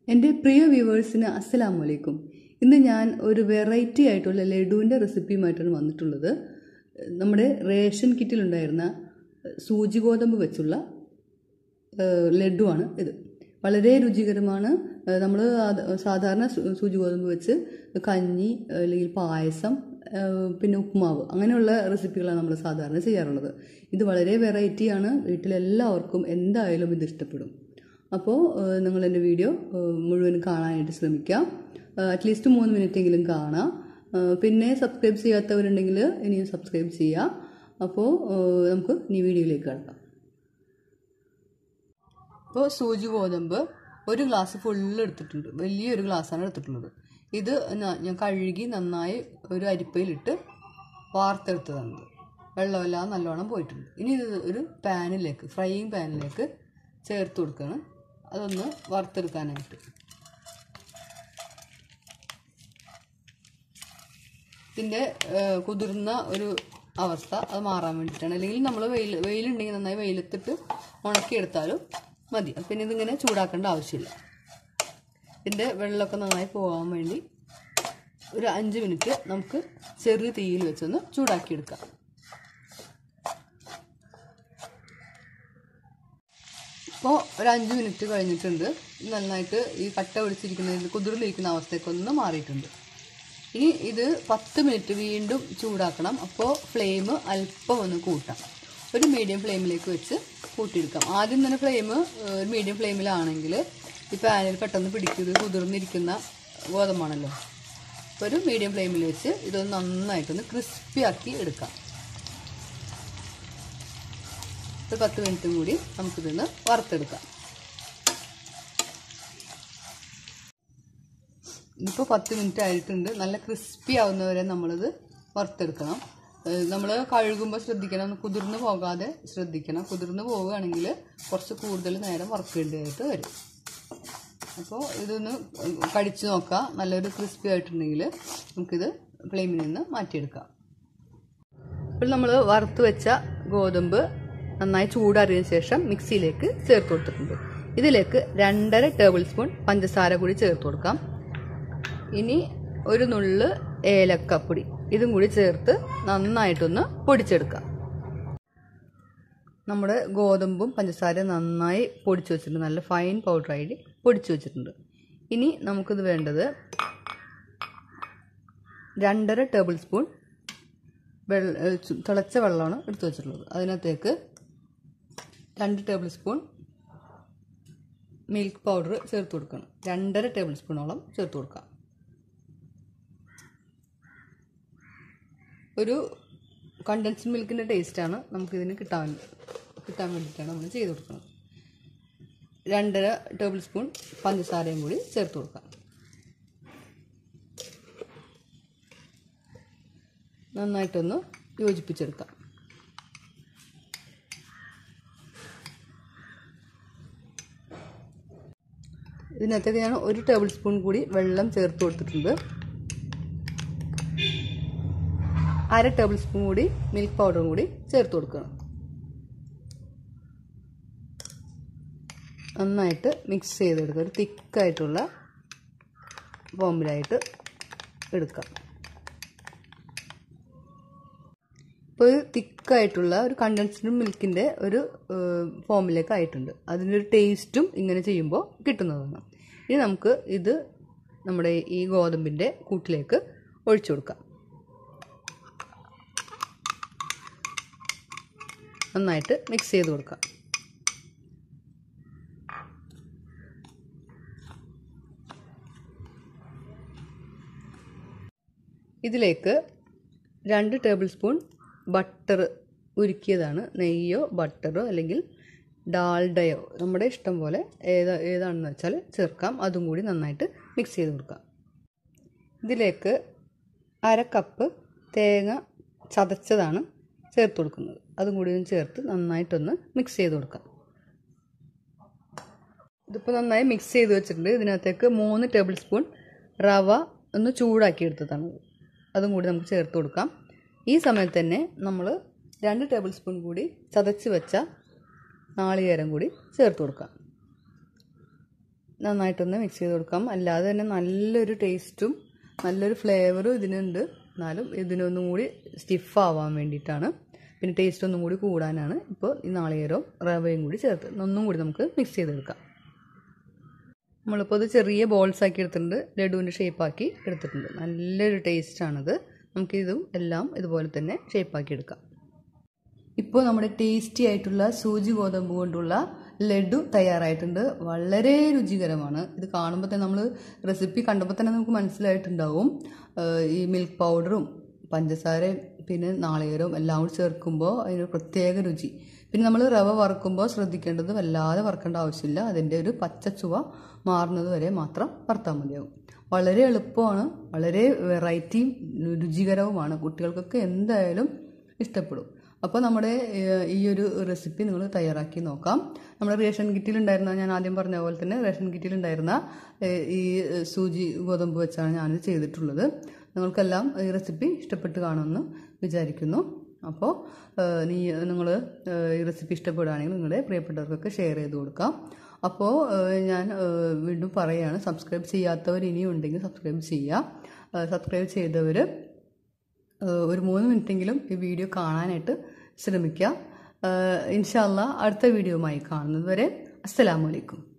എൻ്റെ പ്രിയ വ്യൂവേഴ്സിന് അസ്സലാമു അലൈക്കും ഇന്ന് ഞാൻ ഒരു വെറൈറ്റി ആയിട്ടുള്ള ലഡുവിൻ്റെ റെസിപ്പിയുമായിട്ടാണ് വന്നിട്ടുള്ളത് നമ്മുടെ റേഷൻ കിറ്റിലുണ്ടായിരുന്ന സൂചി ഗോതമ്പ് വെച്ചുള്ള ഏഹ്, ലഡുവാണ് ഇത് വളരെ രുചികരമാണ് നമ്മൾ സാധാരണ സു- സൂചി ഗോതമ്പ് വെച്ച് കഞ്ഞി അല്ലെങ്കിൽ പായസം ഏഹ്, പിന്നെ ഉപ്പുമാവ് അങ്ങനെയുള്ള റെസിപ്പികളാണ് നമ്മൾ സാധാരണ ചെയ്യാറുള്ളത് ഇത് വളരെ വെറൈറ്റിയാണ് വീട്ടിലെല്ലാവർക്കും എന്തായാലും ഇത് ഇഷ്ടപ്പെടും അപ്പോൾ നിങ്ങൾ എൻ്റെ വീഡിയോ ഏഹ്, മുഴുവൻ കാണാനായിട്ട് ശ്രമിക്കാം അറ്റ്ലീസ്റ്റ് മൂന്ന് മിനിറ്റെങ്കിലും കാണാം ഏഹ്, പിന്നെ സബ്സ്ക്രൈബ് ചെയ്യാത്തവരുണ്ടെങ്കിൽ ഇനിയും സബ്സ്ക്രൈബ് ചെയ്യാം അപ്പോൾ ഏഹ്, നമുക്ക് ഇനി വീഡിയോയിലേക്ക് കിടക്കാം ഇപ്പോൾ സൂചി ഗോതമ്പ് ഒരു ഗ്ലാസ് ഫുള്ള് എടുത്തിട്ടുണ്ട് വലിയൊരു ഗ്ലാസ്സാണ് എടുത്തിട്ടുള്ളത് ഇത് ന- ഞാൻ കഴുകി നന്നായി ഒരു അരിപ്പയിലിട്ട് വാർത്തെടുത്തതാണ് വെള്ളമെല്ലാം നല്ലോണം പോയിട്ടുണ്ട് ഇനി ഇത് ഒരു പാനിലേക്ക് ഫ്രൈയിങ് പാനിലേക്ക് ചേർത്ത് കൊടുക്കണം അതൊന്ന് വറുത്തെടുക്കാനായിട്ട് ഇതിൻ്റെ ഏഹ്, കുതിർന്ന ഒരു അവസ്ഥ അത് മാറാൻ വേണ്ടിയിട്ടാണ് അല്ലെങ്കിൽ നമ്മൾ വെയിൽ വെയിലുണ്ടെങ്കിൽ നന്നായി വെയിലത്തിട്ട് ഉണക്കിയെടുത്താലും മതി അപ്പം പിന്നെ ഇതിങ്ങനെ ചൂടാക്കേണ്ട ആവശ്യമില്ല ഇതിൻ്റെ വെള്ളമൊക്കെ നന്നായി പോകാൻ വേണ്ടി ഒരു അഞ്ച് മിനിറ്റ് നമുക്ക് ചെറിയ തീയിൽ വെച്ചൊന്ന് ചൂടാക്കിയെടുക്കാം ഇപ്പോൾ ഒരു അഞ്ച് മിനിറ്റ് കഴിഞ്ഞിട്ടുണ്ട് ഇത് നന്നായിട്ട് ഈ കട്ട പിടിച്ചിരിക്കുന്ന ഇത് കുതിർന്നിരിക്കുന്ന അവസ്ഥയൊക്കെ മാറിയിട്ടുണ്ട് ഇനി ഇത് പത്ത് മിനിറ്റ് വീണ്ടും ചൂടാക്കണം അപ്പോൾ ഫ്ലെയിം അല്പം ഒന്ന് കൂട്ടാം ഒരു മീഡിയം ഫ്ലെയിമിലേക്ക് വെച്ച് കൂട്ടിയെടുക്കാം ആദ്യം തന്നെ ഫ്ലെയിം ഒരു മീഡിയം ഫ്ലെയിമിലാണെങ്കിൽ ഈ പാനിൽ പെട്ടെന്ന് പിടിക്കുന്നത് കുതിർന്നിരിക്കുന്ന ഗോതമ്പാണല്ലോ അപ്പോൾ ഒരു മീഡിയം ഫ്ലെയിമിൽ വെച്ച് ഇതൊന്ന് നന്നായിട്ടൊന്ന് ക്രിസ്പി ആക്കി എടുക്കാം ഒരു പത്ത് മിനിറ്റും കൂടി നമുക്കിതൊന്ന് വറുത്തെടുക്കാം ഇതിപ്പോൾ പത്ത് മിനിറ്റ് ആയിട്ടുണ്ട് നല്ല ക്രിസ്പി ആവുന്നവരെ നമ്മളിത് വറുത്തെടുക്കണം നമ്മൾ കഴുകുമ്പോൾ ശ്രദ്ധിക്കണം ഒന്ന് കുതിർന്ന് പോകാതെ ശ്രദ്ധിക്കണം കുതിർന്ന് പോവുകയാണെങ്കിൽ കുറച്ച് കൂടുതൽ നേരം വറുക്കേണ്ടതായിട്ട് വരും അപ്പോൾ ഇതൊന്ന് കടിച്ച് നോക്കാം നല്ലൊരു ക്രിസ്പി ആയിട്ടുണ്ടെങ്കിൽ നമുക്കിത് ഫ്ലെയിമിൽ നിന്ന് മാറ്റിയെടുക്കാം ഇപ്പോൾ നമ്മൾ വറുത്ത് വെച്ച ഗോതമ്പ് നന്നായി ചൂടാറിയതിന് ശേഷം മിക്സിയിലേക്ക് ചേർത്ത് കൊടുത്തിട്ടുണ്ട് ഇതിലേക്ക് രണ്ടര ടേബിൾ സ്പൂൺ പഞ്ചസാര കൂടി ചേർത്ത് കൊടുക്കാം ഇനി ഒരു നുള്ള് ഏലക്കപ്പൊടി ഇതും കൂടി ചേർത്ത് നന്നായിട്ടൊന്ന് പൊടിച്ചെടുക്കാം നമ്മുടെ ഗോതമ്പും പഞ്ചസാരയും നന്നായി പൊടിച്ചു വെച്ചിട്ടുണ്ട് നല്ല ഫൈൻ പൗഡറായിട്ട് പൊടിച്ചു വെച്ചിട്ടുണ്ട് ഇനി നമുക്കിത് വേണ്ടത് രണ്ടര ടേബിൾ സ്പൂൺ വെള്ള ഏഹ് ചു- തിളച്ച വെള്ളമാണ് എടുത്തു വെച്ചിട്ടുള്ളത് അതിനകത്തേക്ക് രണ്ട് ടേബിൾ സ്പൂൺ മിൽക്ക് പൗഡർ ചേർത്ത് കൊടുക്കണം രണ്ടര ടേബിൾ സ്പൂണോളം ചേർത്ത് കൊടുക്കാം ഒരു കണ്ടൻസ്ഡ് മിൽക്കിൻ്റെ ടേസ്റ്റാണ് നമുക്കിതിന് കിട്ടാൻ കിട്ടാൻ വേണ്ടിയിട്ടാണ് നമ്മൾ ചെയ്ത് കൊടുക്കുന്നത് രണ്ടര ടേബിൾ സ്പൂൺ പഞ്ചസാരയും കൂടി ചേർത്ത് കൊടുക്കാം നന്നായിട്ടൊന്ന് യോജിപ്പിച്ചെടുക്കാം ഇതിനകത്തേക്ക് ഞാൻ ഒരു ടേബിൾ സ്പൂൺ കൂടി വെള്ളം ചേർത്ത് കൊടുത്തിട്ടുണ്ട് അര ടേബിൾ സ്പൂൺ കൂടി മിൽക്ക് പൗഡറും കൂടി ചേർത്ത് കൊടുക്കണം നന്നായിട്ട് മിക്സ് ചെയ്തെടുക്കുക ഒരു തിക്കായിട്ടുള്ള ഫോമിലായിട്ട് എടുക്കാം ഇപ്പോൾ ഒരു തിക്കായിട്ടുള്ള ഒരു കണ്ടൻസ്ഡ് മിൽക്കിൻ്റെ ഒരു ഫോമിലേക്ക് ആയിട്ടുണ്ട് അതിനൊരു ടേസ്റ്റും ഇങ്ങനെ ചെയ്യുമ്പോൾ കിട്ടുന്നതാണ് ഇനി നമുക്ക് ഇത് നമ്മുടെ ഈ ഗോതമ്പിൻ്റെ കൂട്ടിലേക്ക് ഒഴിച്ചു കൊടുക്കാം നന്നായിട്ട് മിക്സ് ചെയ്ത് കൊടുക്കാം ഇതിലേക്ക് രണ്ട് ടേബിൾ സ്പൂൺ ബട്ടർ ഉരുക്കിയതാണ് നെയ്യോ ബട്ടറോ അല്ലെങ്കിൽ ഡാൽഡയോ നമ്മുടെ ഇഷ്ടം പോലെ ഏതാ ഏതാണെന്ന് വെച്ചാൽ ചേർക്കാം അതും കൂടി നന്നായിട്ട് മിക്സ് ചെയ്ത് കൊടുക്കാം ഇതിലേക്ക് അര കപ്പ് തേങ്ങ ചതച്ചതാണ് ചേർത്ത് കൊടുക്കുന്നത് അതും കൂടി ഒന്ന് ചേർത്ത് നന്നായിട്ടൊന്ന് മിക്സ് ചെയ്ത് കൊടുക്കാം ഇതിപ്പോൾ നന്നായി മിക്സ് ചെയ്ത് വെച്ചിട്ടുണ്ട് ഇതിനകത്തേക്ക് മൂന്ന് ടേബിൾ സ്പൂൺ റവ ഒന്ന് ചൂടാക്കി എടുത്തതാണ് അതും കൂടി നമുക്ക് ചേർത്ത് കൊടുക്കാം ഈ സമയത്ത് തന്നെ നമ്മൾ രണ്ട് ടേബിൾ സ്പൂൺ കൂടി ചതച്ച് വെച്ച നാളികേരം കൂടി ചേർത്ത് കൊടുക്കാം നന്നായിട്ടൊന്ന് മിക്സ് ചെയ്ത് കൊടുക്കാം അല്ലാതെ തന്നെ നല്ലൊരു ടേസ്റ്റും നല്ലൊരു ഫ്ലേവറും ഇതിനുണ്ട് എന്നാലും ഇതിനൊന്നും കൂടി സ്റ്റിഫ് ആവാൻ വേണ്ടിയിട്ടാണ് പിന്നെ ടേസ്റ്റ് ഒന്നും കൂടി കൂടാനാണ് ഇപ്പോൾ ഈ നാളികേരവും റവയും കൂടി ചേർത്ത് ഒന്നും കൂടി നമുക്ക് മിക്സ് ചെയ്തെടുക്കാം നമ്മളിപ്പോൾ ഇത് ചെറിയ ബോൾസ് ആക്കി എടുത്തിട്ടുണ്ട് ലഡുവിൻ്റെ ഷേപ്പാക്കി എടുത്തിട്ടുണ്ട് നല്ലൊരു ടേസ്റ്റാണിത് നമുക്കിതും എല്ലാം ഇതുപോലെ തന്നെ ഷേപ്പാക്കി എടുക്കാം ഇപ്പോൾ നമ്മുടെ ടേസ്റ്റി ആയിട്ടുള്ള സൂചി ഗോതമ്പ് കൊണ്ടുള്ള ലഡു തയ്യാറായിട്ടുണ്ട് വളരെ രുചികരമാണ് ഇത് കാണുമ്പോൾ തന്നെ നമ്മൾ റെസിപ്പി കണ്ടപ്പോൾ തന്നെ നമുക്ക് മനസ്സിലായിട്ടുണ്ടാവും ഈ മിൽക്ക് പൗഡറും പഞ്ചസാരയും പിന്നെ നാളികേരവും എല്ലാം കൂടി ചേർക്കുമ്പോൾ അതിനൊരു പ്രത്യേക രുചി പിന്നെ നമ്മൾ റവ വറുക്കുമ്പോൾ ശ്രദ്ധിക്കേണ്ടത് വല്ലാതെ വറുക്കേണ്ട ആവശ്യമില്ല അതിൻ്റെ ഒരു പച്ച ചുവ മാറുന്നത് വരെ മാത്രം വറുത്താൽ മതിയാവും വളരെ എളുപ്പമാണ് വളരെ വെറൈറ്റിയും രുചികരവുമാണ് കുട്ടികൾക്കൊക്കെ എന്തായാലും ഇഷ്ടപ്പെടും അപ്പോൾ നമ്മുടെ ഈ ഒരു റെസിപ്പി നിങ്ങൾ തയ്യാറാക്കി നോക്കാം നമ്മുടെ റേഷൻ കിറ്റിലുണ്ടായിരുന്ന ഞാൻ ആദ്യം പറഞ്ഞ പോലെ തന്നെ റേഷൻ കിറ്റിലുണ്ടായിരുന്ന ഈ സൂചി ഗോതമ്പ് വെച്ചാണ് ഞാനിത് ചെയ്തിട്ടുള്ളത് നിങ്ങൾക്കെല്ലാം ഈ റെസിപ്പി ഇഷ്ടപ്പെട്ട് കാണുമെന്ന് വിചാരിക്കുന്നു അപ്പോൾ നീ നിങ്ങൾ ഈ റെസിപ്പി ഇഷ്ടപ്പെടുകയാണെങ്കിൽ നിങ്ങളുടെ പ്രിയപ്പെട്ടവർക്കൊക്കെ ഷെയർ ചെയ്ത് കൊടുക്കാം അപ്പോൾ ഞാൻ വീണ്ടും പറയുകയാണ് സബ്സ്ക്രൈബ് ചെയ്യാത്തവർ ഇനിയും ഉണ്ടെങ്കിൽ സബ്സ്ക്രൈബ് ചെയ്യുക സബ്സ്ക്രൈബ് ചെയ്തവർ ഒരു മൂന്ന് മിനിറ്റെങ്കിലും ഈ വീഡിയോ കാണാനായിട്ട് ശ്രമിക്കുക ഇൻഷാല്ല അടുത്ത വീഡിയോയുമായി കാണുന്നത് വരെ അസ്സലാമലൈക്കും